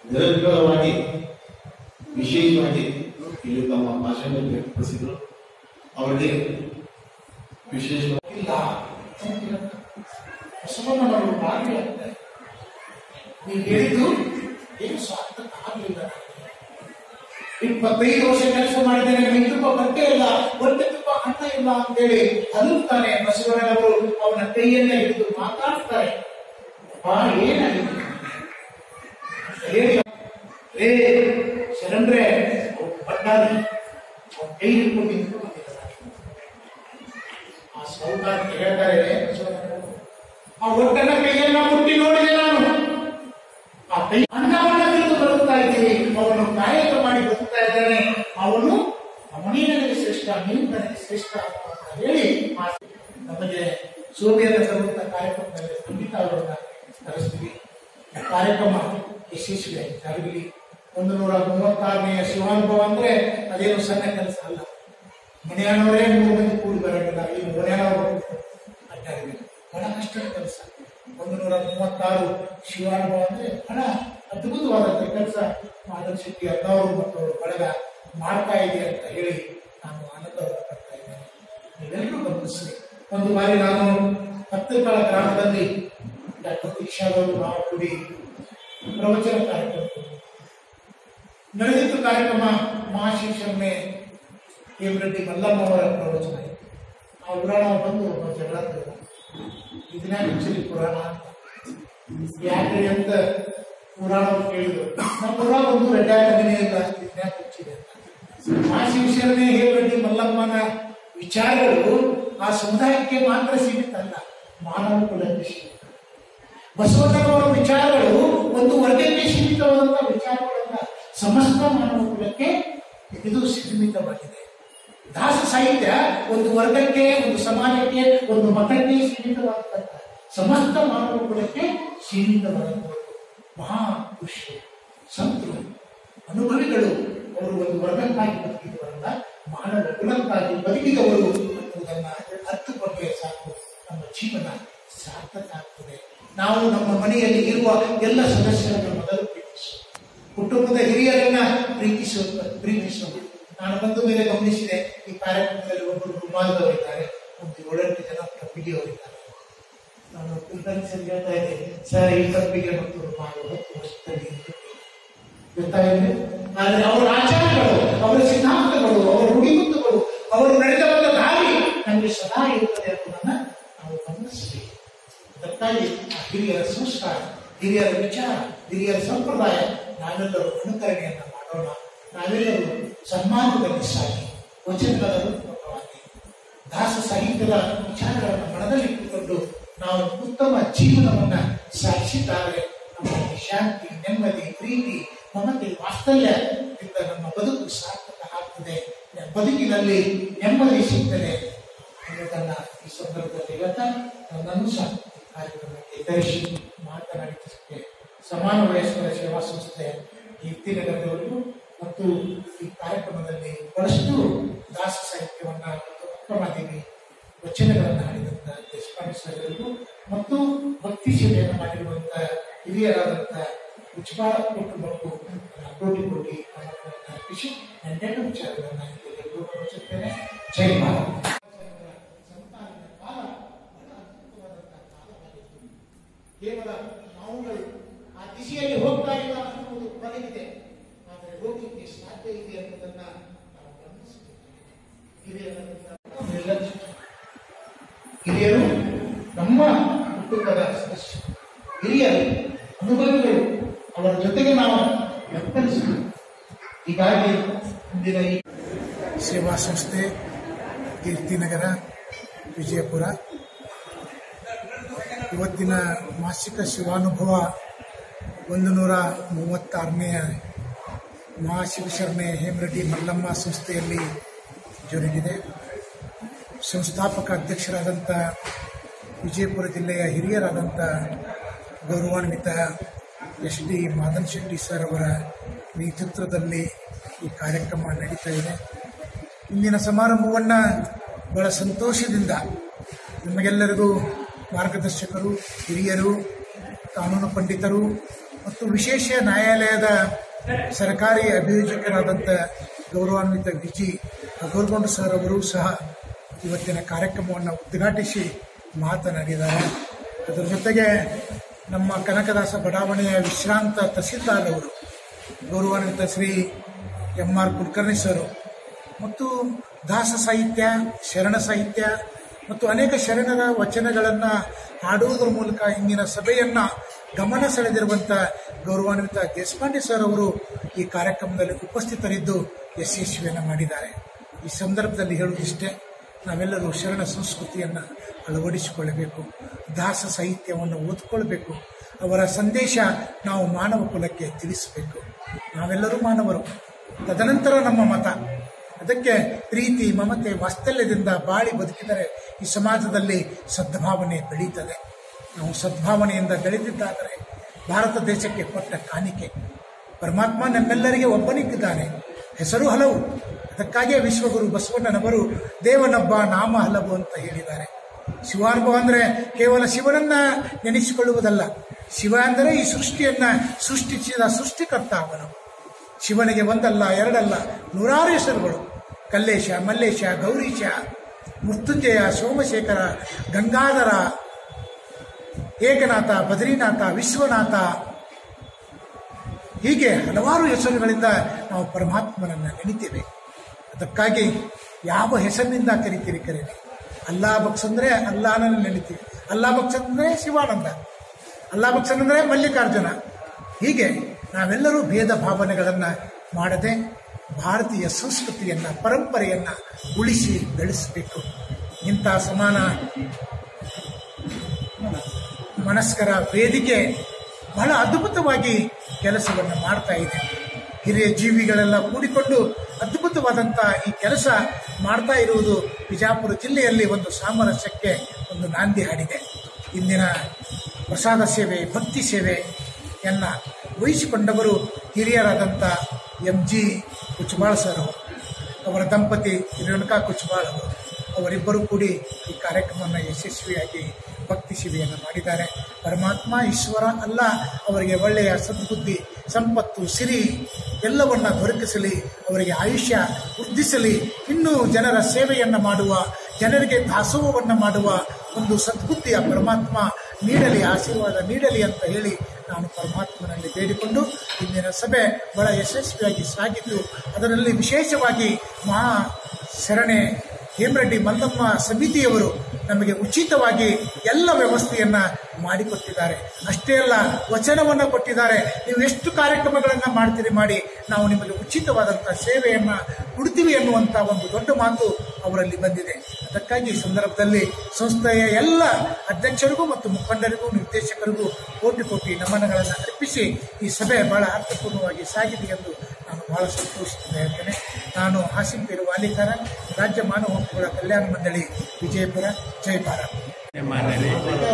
ನಿರಂತರವಾಗಿ ವಿಶೇಷವಾಗಿ ಇಲ್ಲಿ ತಮ್ಮ ಭಾಷಣ ವ್ಯಕ್ತಪಡಿಸಿದರು ಅವರಿಗೆ ವಿಶೇಷವಾಗಿ ಇಲ್ಲ ಬಸವಣ್ಣನವರು ಭಾಗಿಯಾಗ್ತಾರೆ ನೀವು ಹೇಳಿದ್ದು ಏನು ಸಾರ್ಥಕ ಆಗಲಿಲ್ಲ ಇಪ್ಪತ್ತೈದು ವರ್ಷ ಕೆಲಸ ಮಾಡಿದ್ದೇನೆ ಮೈ ತುಂಬ ಬಟ್ಟೆ ಇಲ್ಲ ಹೊಟ್ಟೆ ತುಂಬ ಅನ್ನ ಇಲ್ಲ ಅಂತೇಳಿ ಹಲುತ್ತಾನೆ ಬಸವಣ್ಣನವರು ಅವನ ಕೈಯನ್ನೇ ಹಿಡಿದು ಮಾತಾಡ್ತಾರೆ ಬಾ ಏನಾಗಿದೆ ಹೇಳಿ ರೇ ಶರಣ್ರೆ ಅವ್ರು ಬಟ್ಟಾಗಿ ಅವ್ರ ಕೈ ಹಿಡ್ಕೊಂಡು ನಿಂತ್ಕೊಂಡಿದ್ದಾರೆ ಆ ಸೌಕಾರ ಹೇಳ್ತಾರೆ ಬಸವಣ್ಣನವರು, ಆ ಒಟ್ಟನ ಕೈಯನ್ನ ಮುಟ್ಟಿ ನೋಡಿದೆ ನಾನು ಆ ಕೈ ಅನ್ನವನ್ನ ತಿಳಿದು ಬದುಕ್ತಾ ಇದ್ದೀವಿ ಅವನು ಕಾಯಕ ಮಾಡಿ ಬದುಕ್ತಾ ಇದ್ದಾನೆ ಅವನು ಅವನೇ ನನಗೆ ಶ್ರೇಷ್ಠ ನೀವು ನನಗೆ ಶ್ರೇಷ್ಠ ಅಂತ ಹೇಳಿ ಆ ನಮಗೆ ಸೋವಿಯತ್ ತರುವಂತ ಕಾರ್ಯಕ್ರಮದಲ್ಲಿ ಖಂಡಿತ ಅವರನ್ನ ಕರೆಸ್ತೀವಿ ಈ ಕಾರ್ಯಕ್ರಮ ಯಶಸ್ವಿಯಾಗಿ ಜರುಗಲಿ ಒಂದು ನೂರ ಮೂವತ್ತಾರನೆಯ ಶಿವಾನುಭವ ಅಂದ್ರೆ ಅದೇನು ಸಣ್ಣ ಕೆಲಸ ಅಲ್ಲ ಮನೆಯವರೇ ಮೂರು ಮಂದಿ ಕೂಡಿ ಬರೋದಿಲ್ಲ ಈ ಮನೆಯವರು ಅಡ್ಡಾಡಿದ್ರು ಬಹಳ ಕಷ್ಟದ ಕೆಲಸ ಒಂದು ನೂರ ಮೂವತ್ತಾರು ಶಿವಾನುಭವ ಅಂದ್ರೆ ಬಹಳ ಅದ್ಭುತವಾದಂತ ಕೆಲಸ ಮಾಧವ ಶೆಟ್ಟಿ ಅಣ್ಣವರು ಮತ್ತು ಅವರ ಬಳಗ ಮಾಡ್ತಾ ಇದೆ ಅಂತ ಹೇಳಿ ನಾನು ಆನಂದವನ್ನು ಪಡ್ತಾ ಇದ್ದೇನೆ ನೀವೆಲ್ಲರೂ ಗಮನಿಸಿ ಒಂದು ಬಾರಿ ನಾನು ಹತ್ತುಗಳ ಗ್ರಾಮದಲ್ಲಿ ಡಾಕ್ಟರ್ ದೀಕ್ಷಾದವರು ನಾವು ಕೂಡಿ ಪ್ರವಚನ ಕಾರ್ಯಕ್ರಮ ನಡೆದಿತ್ತು ಕಾರ್ಯಕ್ರಮ ಮಹಾಶಿಕ್ಷಣೆ ಹೇಮರೆಡ್ಡಿ ಮಲ್ಲಮ್ಮ ಅವರ ಪ್ರವಚನ ಇತ್ತು. ಆ ಪುರಾಣ ಬಂದು ಒಬ್ಬ ಜಗಳ ತೆಗೆದ. ಇದನ್ನ ಆಕ್ಚುಲಿ ಪುರಾಣ ಅಂತ. ಯಾಕೆ ಅಂತ ಪುರಾಣ ಕೇಳಿದ್ರು ನಮ್ಮ ಪುರಾಣ ಒಂದು ರೆಡ್ಡಾಗನೇ ಇಲ್ಲ ಇದನ್ನ ಮುಚ್ಚಿದೆ ಅಂತ ಮಹಾಶಿವಶರಣೆ ಹೇಮರೆಡ್ಡಿ ಮಲ್ಲಮ್ಮನ ವಿಚಾರಗಳು ಆ ಸಮುದಾಯಕ್ಕೆ ಮಾತ್ರ ಸೀಮಿತ ಅಲ್ಲ ಮಾನವ ಕುಲಕ್ಕೆ ಸೀಮಿತ ಬಸವಣ್ಣನವರ ವಿಚಾರಗಳು ಒಂದು ವರ್ಗಕ್ಕೆ ಸೀಮಿತವಾದಂತಹ ವಿಚಾರಗಳನ್ನ ಸಮಸ್ತ ಮಾನವ ಕುಲಕ್ಕೆ ಇದು ಸೀಮಿತವಾಗಿದೆ ದಾಸ ಸಾಹಿತ್ಯ ಒಂದು ವರ್ಗಕ್ಕೆ ಒಂದು ಸಮಾಜಕ್ಕೆ ಒಂದು ಮತಕ್ಕೆ ಸೀಮಿತವಾದಂತಹ ಸಮಸ್ತ ಮಾನವ ಕುಲಕ್ಕೆ ಸೀಮಿತವಾದಂತಹ ಮಹಾ ಋಷಿಗಳು ಸಂತರು ಅನುಭವಿಗಳು ಅವರು ಒಂದು ವರ್ಗಕ್ಕಾಗಿ ಬದುಕಿದವರಲ್ಲ ಮಾನವ ಕುಲಕ್ಕಾಗಿ ಬದುಕಿದವರು ಅನ್ನುವುದನ್ನ ಅರ್ಥಕೊಂಡ್ರೆ ಸಾಕು ನಮ್ಮ ಜೀವನ ಸಾರ್ಥಕ ಆಗ್ತದೆ ನಾವು ನಮ್ಮ ಮನೆಯಲ್ಲಿ ಇರುವ ಎಲ್ಲ ಸದಸ್ಯರನ್ನು ಮೊದಲು ಪ್ರೀತಿಸು ಕುಟುಂಬದ ಹಿರಿಯರನ್ನ ಪ್ರೀತಿಸು ಪ್ರೀತಿಸು ನಾನು ಬಂದ ಮೇಲೆ ಗಮನಿಸಿದೆ ಈ ಕಾರ್ಯಕ್ರಮದಲ್ಲಿ ಒಬ್ಬರು ರುಮಾಲದವರಿದ್ದಾರೆ ಒಂದು ಏಳೆಂಟು ಜನ ಕಬ್ಬಿಗೆಯವರಿದ್ದಾರೆ ನಾನು ಕುಲಕರ್ಣಿ ಸರ್ ಹೇಳ್ತಾ ಇದ್ದೆ ಸರ್ ಈ ಕಬ್ಬಿಗೆ ಮತ್ತು ರುಮಾಲು ಹತ್ತು ವರ್ಷದಲ್ಲಿ ಗೊತ್ತಾಗಿದೆ ಆದರೆ ಅವರ ಆಚಾರಗಳು ಅವರ ಸಿದ್ಧಾಂತಗಳು ಅವರ ನುಡಿಮುತ್ತುಗಳು ಅವರು ನಡೆದ ಬಂದ ದಾರಿ ನಮಗೆ ಸದಾ ಇರುತ್ತದೆ ಅನ್ನೋದನ್ನ ನಾವು ಗಮನಿಸಬೇಕು ಅದಕ್ಕಾಗಿ ಆ ಹಿರಿಯರ ಸಂಸ್ಕಾರ ಹಿರಿಯರ ವಿಚಾರ ಹಿರಿಯರ ಸಂಪ್ರದಾಯ ನಾವೆಲ್ಲರೂ ಅನುಕರಣೆಯನ್ನ ಮಾಡೋಣ ನಾವೆಲ್ಲರೂ ಸನ್ಮಾನದಲ್ಲಿ ಸಾಗಿ ವಚನಗಳ ರೂಪಕವಾಗಿ ದಾಸ ಸಾಹಿತ್ಯದ ವಿಚಾರಗಳನ್ನು ಮನದಲ್ಲಿಟ್ಟುಕೊಂಡು ನಾವು ಉತ್ತಮ ಜೀವನವನ್ನ ಸಾಗಿಸಿದ್ದಾರೆ ನಮ್ಮಲ್ಲಿ ಶಾಂತಿ ನೆಮ್ಮದಿ ಪ್ರೀತಿ ಮಮತೆ ವಾತ್ಸಲ್ಯದಿಂದ ನಮ್ಮ ಬದುಕು ಸಾರ್ಥಕ ಆಗ್ತದೆ ಬದುಕಿನಲ್ಲಿ ನೆಮ್ಮದಿ ಸಿಗ್ತದೆ ಅನ್ನೋದನ್ನ ಈ ಸಂದರ್ಭದಲ್ಲಿ ಹೇಳ್ತಾ ನನ್ನನ್ನು ಸಹ ಈ ಕಾರ್ಯಕ್ರಮಕ್ಕೆ ಕರೆಸಿ ಮಾತನಾಡಿದ್ದಕ್ಕೆ ಸಮಾನ ವಯಸ್ಕರ ಸೇವಾ ಸಂಸ್ಥೆ ಕೀರ್ತಿನಗರದವರಿಗೂ ಮತ್ತು ಈ ಕಾರ್ಯಕ್ರಮದಲ್ಲಿ ಬಹಳಷ್ಟು ದಾಸ ಸಾಹಿತ್ಯವನ್ನ ಮತ್ತು ಅಕ್ಕಮದೇವಿ ವಚನಗಳನ್ನು ಹಾಡಿದಂತ ದೇಶಪಾಂಡೆ ಸರ್ಗಳಿಗೂ ಮತ್ತು ಭಕ್ತಿ ಸೇವೆಯನ್ನು ಮಾಡಿರುವಂತ ಹಿರಿಯರಾದಂತ ಉಚ್ಬಾಳ ಕುಟುಂಬಕ್ಕೂ ನನ್ನ ಕೋಟಿ ಕೋಟಿ ನಮನಗಳನ್ನು ಅರ್ಪಿಸಿ ನನ್ನೆಲ್ಲ ವಿಚಾರಗಳನ್ನು ಇಲ್ಲಿ ಗೌರವಿಸುತ್ತೇನೆ ಜೈ ಭಾರತ್ ಸಂತಾನದ ಕಾಲ ಬಹಳ ಅದ್ಭುತವಾದಂತಹ ಕಾಲವಾಗಿತ್ತು ಕೇವಲ ನಾವುಗಳು ಆ ದಿಶೆಯಲ್ಲಿ ಹೋಗ್ತಾ ಇಲ್ಲ ಅನ್ನುವುದು ಕೊನೆಗಿದೆ ಆದರೆ ಹೋಗಲಿಕ್ಕೆ ಸಾಧ್ಯ ಇದೆ ಅನ್ನೋದನ್ನ ನಾವು ಗಮನಿಸಬೇಕು ಹಿರಿಯರ ನಿರ್ಲಕ್ಷ್ಯ ಹಿರಿಯರು ನಮ್ಮ ಕುಟುಂಬದ ಸದಸ್ಯರು ಹಿರಿಯರು ಅನುಭವಿಗಳು ಅವರ ಜೊತೆಗೆ ನಾವು ವ್ಯಕ್ತರಿಸಬೇಕು ಹೀಗಾಗಿ ಇಂದಿನ ಈ ಸೇವಾ ಸಂಸ್ಥೆ ಕೀರ್ತಿನಗರ ವಿಜಯಪುರ ಇವತ್ತಿನ ಮಾಸಿಕ ಶಿವಾನುಭವ ಒಂದು ನೂರ ಮೂವತ್ತಾರನೆಯ ಮಹಾಶಿವಶರಣೆ ಹೇಮರೆಡ್ಡಿ ಮಲ್ಲಮ್ಮ ಸಂಸ್ಥೆಯಲ್ಲಿ ಜರುಗಿದೆ ಸಂಸ್ಥಾಪಕ ಅಧ್ಯಕ್ಷರಾದಂಥ ವಿಜಯಪುರ ಜಿಲ್ಲೆಯ ಹಿರಿಯರಾದಂಥ ಗೌರವಾನ್ವಿತ S D Madan Shetty sir ಅವರ ನೇತೃತ್ವದಲ್ಲಿ ಈ ಕಾರ್ಯಕ್ರಮ ನಡೀತಾ ಇದೆ ಇಂದಿನ ಸಮಾರಂಭವನ್ನು ಬಹಳ ಸಂತೋಷದಿಂದ ನಮಗೆಲ್ಲರಿಗೂ ಮಾರ್ಗದರ್ಶಕರು ಹಿರಿಯರು ಕಾನೂನು ಪಂಡಿತರು ಮತ್ತು ವಿಶೇಷ ನ್ಯಾಯಾಲಯದ ಸರ್ಕಾರಿ ಅಭಿಯೋಜಕರಾದಂಥ ಗೌರವಾನ್ವಿತ ವಿಜಿ ಗೋಲ್ಗೊಂಡ ಸರ್ ಅವರು ಸಹ ಇವತ್ತಿನ ಕಾರ್ಯಕ್ರಮವನ್ನು ಉದ್ಘಾಟಿಸಿ ಮಾತನಾಡಿದ್ದಾರೆ ಅದರ ಜೊತೆಗೆ ನಮ್ಮ ಕನಕದಾಸ ಬಡಾವಣೆಯ ವಿಶ್ರಾಂತ ತಹಸೀಲ್ದಾರ್ ಅವರು ಗೌರವಾನ್ವಿತ Shri M R Kulkarni sir ಮತ್ತು ದಾಸ ಸಾಹಿತ್ಯ ಶರಣ ಸಾಹಿತ್ಯ ಮತ್ತು ಅನೇಕ ಶರಣರ ವಚನಗಳನ್ನು ಹಾಡುವುದರ ಮೂಲಕ ಇಂದಿನ ಸಭೆಯನ್ನ ಗಮನ ಸೆಳೆದಿರುವಂಥ ಗೌರವಾನ್ವಿತ ದೇಶಪಾಂಡೆ ಸರ್ ಅವರು ಈ ಕಾರ್ಯಕ್ರಮದಲ್ಲಿ ಉಪಸ್ಥಿತರಿದ್ದು ಯಶಸ್ವಿಯನ್ನು ಮಾಡಿದ್ದಾರೆ ಈ ಸಂದರ್ಭದಲ್ಲಿ ಹೇಳುವುದಿಷ್ಟೇ ನಾವೆಲ್ಲರೂ ಶರಣ ಸಂಸ್ಕೃತಿಯನ್ನು ಅಳವಡಿಸಿಕೊಳ್ಳಬೇಕು ದಾಸ ಸಾಹಿತ್ಯವನ್ನು ಓದ್ಕೊಳ್ಬೇಕು ಅವರ ಸಂದೇಶ ನಾವು ಮಾನವ ಕುಲಕ್ಕೆ ತಿಳಿಸಬೇಕು ನಾವೆಲ್ಲರೂ ಮಾನವರು ತದನಂತರ ನಮ್ಮ ಮತ ಅದಕ್ಕೆ ಪ್ರೀತಿ ಮಮತೆ ವಾತ್ಸಲ್ಯದಿಂದ ಬಾಳಿ ಬದುಕಿದರೆ ಈ ಸಮಾಜದಲ್ಲಿ ಸದ್ಭಾವನೆ ಬೆಳೀತದೆ ನಾವು ಸದ್ಭಾವನೆಯಿಂದ ಬೆಳೆದಿದ್ದಾದರೆ ಭಾರತ ದೇಶಕ್ಕೆ ಕೊಟ್ಟ ಕಾಣಿಕೆ ಪರಮಾತ್ಮ ನಮ್ಮೆಲ್ಲರಿಗೆ ಒಬ್ಬನಿದ್ದಾನೆ ಹೆಸರು ಹಲವು ಅದಕ್ಕಾಗಿಯೇ ವಿಶ್ವಗುರು ಬಸವಣ್ಣನವರು ದೇವನೊಬ್ಬ ನಾಮ ಹಲವು ಅಂತ ಹೇಳಿದ್ದಾರೆ ಶಿವಾನುಭವ ಅಂದರೆ ಕೇವಲ ಶಿವನನ್ನ ನೆನೆಸಿಕೊಳ್ಳುವುದಲ್ಲ ಶಿವ ಅಂದರೆ ಈ ಸೃಷ್ಟಿಯನ್ನ ಸೃಷ್ಟಿಸಿದ ಸೃಷ್ಟಿಕರ್ತ ಅವನು ಶಿವನಿಗೆ ಒಂದಲ್ಲ ಎರಡಲ್ಲ ನೂರಾರು ಹೆಸರುಗಳು ಕಲ್ಲೇಶ ಮಲ್ಲೇಶ ಗೌರೀಶ ಮೃತ್ಯುಂಜಯ ಸೋಮಶೇಖರ ಗಂಗಾಧರ ಏಕನಾಥ ಬದ್ರಿನಾಥ ವಿಶ್ವನಾಥ ಹೀಗೆ ಹಲವಾರು ಹೆಸರುಗಳಿಂದ ನಾವು ಪರಮಾತ್ಮನನ್ನ ನೆನಿತೇವೆ ಅದಕ್ಕಾಗಿ ಯಾವ ಹೆಸರಿನಿಂದ ಕರಿತೀರಿ ಕರೀರಿ ಅಲ್ಲಾ ಬಕ್ಸಂದ್ರೆ ಅಲ್ಲಾನನ್ನು ನೆನಿತೀವಿ ಅಲ್ಲಾ ಬಕ್ಸಂದ್ರೆ ಶಿವಾನಂದ ಅಲ್ಲಾ ಬಕ್ಸಂದ್ರೆ ಮಲ್ಲಿಕಾರ್ಜುನ ಹೀಗೆ ನಾವೆಲ್ಲರೂ ಭೇದ ಭಾವನೆಗಳನ್ನು ಮಾಡದೆ ಭಾರತೀಯ ಸಂಸ್ಕೃತಿಯನ್ನ ಪರಂಪರೆಯನ್ನ ಉಳಿಸಿ ಬೆಳೆಸಬೇಕು ಇಂಥ ಸಮಾನ ಮನಸ್ಕರ ವೇದಿಕೆ ಬಹಳ ಅದ್ಭುತವಾಗಿ ಕೆಲಸವನ್ನು ಮಾಡ್ತಾ ಇದೆ ಹಿರಿಯ ಜೀವಿಗಳೆಲ್ಲ ಕೂಡಿಕೊಂಡು ಅದ್ಭುತವಾದಂಥ ಈ ಕೆಲಸ ಮಾಡ್ತಾ ಇರುವುದು ಬಿಜಾಪುರ ಜಿಲ್ಲೆಯಲ್ಲಿ ಒಂದು ಸಾಮರಸ್ಯಕ್ಕೆ ಒಂದು ನಾಂದಿ ಹಾಡಿದೆ ಇಂದಿನ ಪ್ರಸಾದ ಸೇವೆ ಭಕ್ತಿ ಸೇವೆಯನ್ನ ವಹಿಸಿಕೊಂಡವರು ಹಿರಿಯರಾದಂಥ ಎಂ ಜಿ ಕುಚಬಾಳ್ ಸರ್ ಅವರು ಅವರ ದಂಪತಿ ರೇಣುಕಾ ಕುಚಬಾಳ್ ಅವರು ಅವರಿಬ್ಬರು ಕೂಡಿ ಈ ಕಾರ್ಯಕ್ರಮವನ್ನು ಯಶಸ್ವಿಯಾಗಿ ಭಕ್ತಿ ಸೇವೆಯನ್ನು ಮಾಡಿದ್ದಾರೆ ಪರಮಾತ್ಮ ಈಶ್ವರ ಅಲ್ಲ ಅವರಿಗೆ ಒಳ್ಳೆಯ ಸದ್ಬುದ್ಧಿ ಸಂಪತ್ತು ಸಿರಿ ಎಲ್ಲವನ್ನ ದೊರಕಿಸಲಿ ಅವರಿಗೆ ಆಯುಷ್ಯ ವೃದ್ಧಿಸಲಿ ಇನ್ನೂ ಜನರ ಸೇವೆಯನ್ನು ಮಾಡುವ ಜನರಿಗೆ ದಾಸೋಹವನ್ನು ಮಾಡುವ ಒಂದು ಸದ್ಬುದ್ಧಿಯ ಪರಮಾತ್ಮ ನೀಡಲಿ ಆಶೀರ್ವಾದ ನೀಡಲಿ ಅಂತ ಹೇಳಿ ನಾನು ಪರಮಾತ್ಮನಲ್ಲಿ ಬೇಡಿಕೊಂಡು ಇಂದಿನ ಸಭೆ ಬಹಳ ಯಶಸ್ವಿಯಾಗಿ ಸಾಗಿದ್ದು ಅದರಲ್ಲಿ ವಿಶೇಷವಾಗಿ ಮಹಾ ಶರಣೆ ಹೇಮರೆಡ್ಡಿ ಮಲ್ಲಮ್ಮ ಸಮಿತಿಯವರು ನಮಗೆ ಉಚಿತವಾಗಿ ಎಲ್ಲ ವ್ಯವಸ್ಥೆಯನ್ನ ಮಾಡಿಕೊಟ್ಟಿದ್ದಾರೆ ಅಷ್ಟೇ ಅಲ್ಲ ವಚನವನ್ನ ಕೊಟ್ಟಿದ್ದಾರೆ ನೀವು ಎಷ್ಟು ಕಾರ್ಯಕ್ರಮಗಳನ್ನ ಮಾಡ್ತೀರಿ ಮಾಡಿ ನಾವು ನಿಮಗೆ ಉಚಿತವಾದಂತಹ ಸೇವೆಯನ್ನ ಕೊಡ್ತೀವಿ ಅನ್ನುವಂತ ಒಂದು ದೊಡ್ಡ ಮಾತು ಅವರಲ್ಲಿ ಬಂದಿದೆ ಅದಕ್ಕಾಗಿ ಈ ಸಂದರ್ಭದಲ್ಲಿ ಸಂಸ್ಥೆಯ ಎಲ್ಲ ಅಧ್ಯಕ್ಷರಿಗೂ ಮತ್ತು ಮುಖಂಡರಿಗೂ ನಿರ್ದೇಶಕರಿಗೂ ಕೋಟಿ ಕೋಟಿ ನಮನಗಳನ್ನು ಅರ್ಪಿಸಿ ಈ ಸಭೆ ಬಹಳ ಅರ್ಥಪೂರ್ಣವಾಗಿ ಸಾಗಿದೆ ಎಂದು ನಾನು ಬಹಳ ಸಂತೋಷದಿಂದ ಹೇಳ್ತೇನೆ ನಾನು ಹಾಸಿಂ ಪೇರು ವಾಲಿಕಾರ ರಾಜ್ಯ ಮಾನವ ಹಕ್ಕುಗಳ ಕಲ್ಯಾಣ ಮಂಡಳಿ ವಿಜಯಪುರ ಜೈ ಭಾರತ್ ಮಾನ್ಯರೇ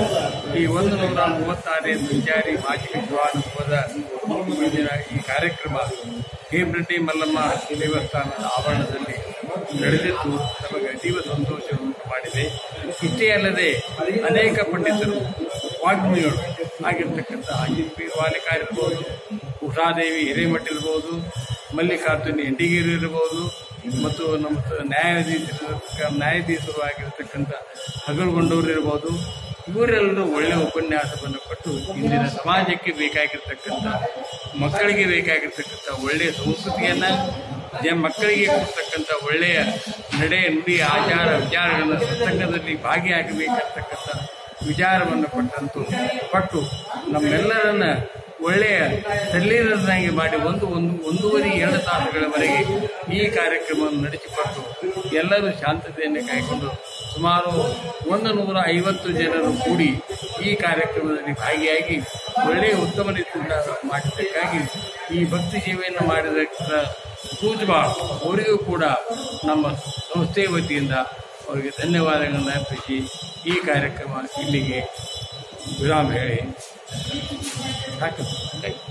ಈ ಒಂದು ನೂರ ಮೂವತ್ತಾರನೇ ಸಂಚಾರಿ ಮಾಜಿ ವಿದ್ವಾನುಭವದ ಇಂದಿನ ಈ ಕಾರ್ಯಕ್ರಮ ಹೇಮರೆಡ್ಡಿ ಮಲ್ಲಮ್ಮ ದೇವಸ್ಥಾನದ ಆವರಣದಲ್ಲಿ ನಡೆದಿದ್ದು ನಮಗೆ ಅತೀವ ಸಂತೋಷವನ್ನು ಮಾಡಿದೆ ಇಷ್ಟೇ ಅಲ್ಲದೆ ಅನೇಕ ಪಂಡಿತರು ವಾಗ್ಮಿಗಳು ಆಗಿರ್ತಕ್ಕಂಥ ಅಜಿತ್ ಪಿ ವಾಲಿಕಾರ್ ಇರ್ಬೋದು ಉಷಾದೇವಿ ಹಿರೇಮಠ ಇರ್ಬೋದು ಮಲ್ಲಿಕಾರ್ಜುನ ಎಂಡಿಗೇರಿ ಇರ್ಬೋದು ಮತ್ತು ನಮ್ಮ ನ್ಯಾಯಾಧೀಶರು ನ್ಯಾಯಾಧೀಶರು ಆಗಿರ್ತಕ್ಕಂಥ ಹಗಲುಗೊಂಡವರು ಇರ್ಬೋದು ಇವರೆಲ್ಲರೂ ಒಳ್ಳೆಯ ಉಪನ್ಯಾಸವನ್ನು ಕೊಟ್ಟು ಇಂದಿನ ಸಮಾಜಕ್ಕೆ ಬೇಕಾಗಿರ್ತಕ್ಕಂಥ ಮಕ್ಕಳಿಗೆ ಬೇಕಾಗಿರ್ತಕ್ಕಂಥ ಒಳ್ಳೆಯ ಸಂಸ್ಕೃತಿಯನ್ನು ಜ ಮಕ್ಕಳಿಗೆ ಕೊಡ್ತಕ್ಕಂಥ ಒಳ್ಳೆಯ ನಡೆ ನುಡಿ ಆಚಾರ ವಿಚಾರಗಳನ್ನು ಸತ್ಸಂಗದಲ್ಲಿ ಭಾಗಿಯಾಗಬೇಕಿರ್ತಕ್ಕಂಥ ವಿಚಾರವನ್ನು ಕೊಟ್ಟಂತೂ ಕೊಟ್ಟು ನಮ್ಮೆಲ್ಲರನ್ನ ಒಳ್ಳೆಯ ತಲ್ಲೀರನ್ನಾಗಿ ಮಾಡಿ ಒಂದು ಒಂದು ಒಂದೂವರೆ ಎರಡು ತಾಸುಗಳವರೆಗೆ ಈ ಕಾರ್ಯಕ್ರಮವನ್ನು ನಡೆಸಿಕೊಟ್ಟು ಎಲ್ಲರೂ ಶಾಂತತೆಯನ್ನು ಕಾಯ್ಕೊಂಡು ಸುಮಾರು ಒಂದು ನೂರ ಐವತ್ತು ಜನರು ಕೂಡಿ ಈ ಕಾರ್ಯಕ್ರಮದಲ್ಲಿ ಭಾಗಿಯಾಗಿ ಒಳ್ಳೆಯ ಉತ್ತಮ ರೀತಿಯಿಂದ ಮಾಡಿದ್ದಕ್ಕಾಗಿ ಈ ಭಕ್ತಿ ಸೇವೆಯನ್ನು ಮಾಡಿದ ಕೂಜ್ಬಾಳ್ ಅವರಿಗೂ ಕೂಡ ನಮ್ಮ ಸಂಸ್ಥೆಯ ವತಿಯಿಂದ ಅವರಿಗೆ ಧನ್ಯವಾದಗಳನ್ನು ಅರ್ಪಿಸಿ ಈ ಕಾರ್ಯಕ್ರಮ ಇಲ್ಲಿಗೆ ವಿರಾಮ ಹೇಳಿ ಸಾಕು